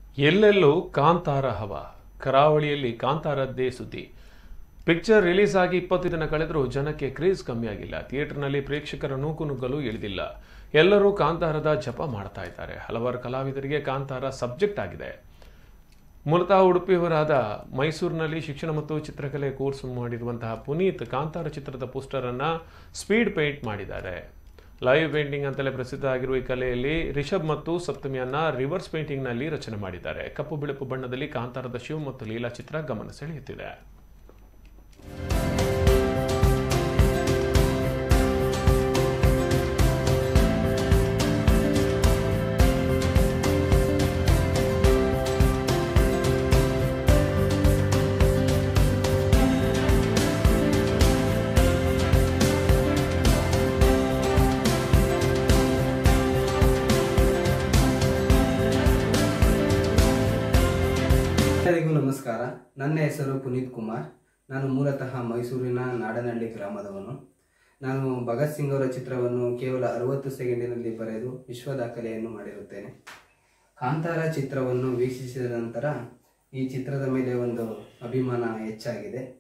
ಎಲ್ಲೆಲ್ಲೂ ಕಾಂತಾರ ಹವ ಕರಾವಳಿಯಲ್ಲಿ ಕಾಂತಾರದ್ದೇ ಸುದ್ದಿ ಪಿಕ್ಚರ್ ರಿಲೀಸ್ ಆಗಿ ಇಪ್ಪತ್ತು ದಿನ ಕಳೆದರೂ ಜನಕ್ಕೆ ಕ್ರೇಜ್ ಕಮ್ಮಿ ಆಗಿಲ್ಲ ಥಿಯೇಟರ್ನಲ್ಲಿ ಪ್ರೇಕ್ಷಕರ ನೂಕು ನುಗ್ಗಲು ಇಳಿದಿಲ್ಲ ಎಲ್ಲರೂ ಕಾಂತಾರದ ಜಪ ಮಾಡ್ತಾ ಇದ್ದಾರೆ ಹಲವಾರು ಕಲಾವಿದರಿಗೆ ಕಾಂತಾರ ಸಬ್ಜೆಕ್ಟ್ ಆಗಿದೆ ಮೂಲತಃ ಉಡುಪಿಯವರಾದ ಮೈಸೂರಿನಲ್ಲಿ ಶಿಕ್ಷಣ ಮತ್ತು ಚಿತ್ರಕಲೆ ಕೋರ್ಸ್ ಮಾಡಿರುವಂತಹ ಪುನೀತ್ ಕಾಂತಾರ ಚಿತ್ರದ ಪೋಸ್ಟರ್ ಅನ್ನ ಸ್ಪೀಡ್ ಪೇಂಟ್ ಮಾಡಿದ್ದಾರೆ ಲೈವ್ ಪೇಂಟಿಂಗ್ ಅಂತಲೇ ಪ್ರಸಿದ್ಧ ಆಗಿರುವ ಈ ಕಲೆಯಲ್ಲಿ ರಿಷಬ್ ಮತ್ತು ಸಪ್ತಮಿಯನ್ನ ರಿವರ್ಸ್ ಪೇಂಟಿಂಗ್ ನಲ್ಲಿ ರಚನೆ ಮಾಡಿದ್ದಾರೆ ಕಪ್ಪು ಬಿಳುಪು ಬಣ್ಣದಲ್ಲಿ ಕಾಂತಾರದ ಶಿವ್ ಮತ್ತು ಲೀಲಾ ಚಿತ್ರ ಗಮನ ಸೆಳೆಯುತ್ತಿದೆ ಎಲ್ಲರಿಗೂ ನಮಸ್ಕಾರ ನನ್ನ ಹೆಸರು ಪುನೀತ್ ಕುಮಾರ್ ನಾನು ಮೂಲತಃ ಮೈಸೂರಿನ ನಾಡನಹಳ್ಳಿ ಗ್ರಾಮದವನು ನಾನು ಭಗತ್ ಸಿಂಗ್ ಅವರ ಚಿತ್ರವನ್ನು ಕೇವಲ ಅರವತ್ತು ಸೆಕೆಂಡಿನಲ್ಲಿ ಬರೆದು ವಿಶ್ವ ದಾಖಲೆಯನ್ನು ಮಾಡಿರುತ್ತೇನೆ ಕಾಂತಾರ ಚಿತ್ರವನ್ನು ವೀಕ್ಷಿಸಿದ ನಂತರ ಈ ಚಿತ್ರದ ಮೇಲೆ ಒಂದು ಅಭಿಮಾನ ಹೆಚ್ಚಾಗಿದೆ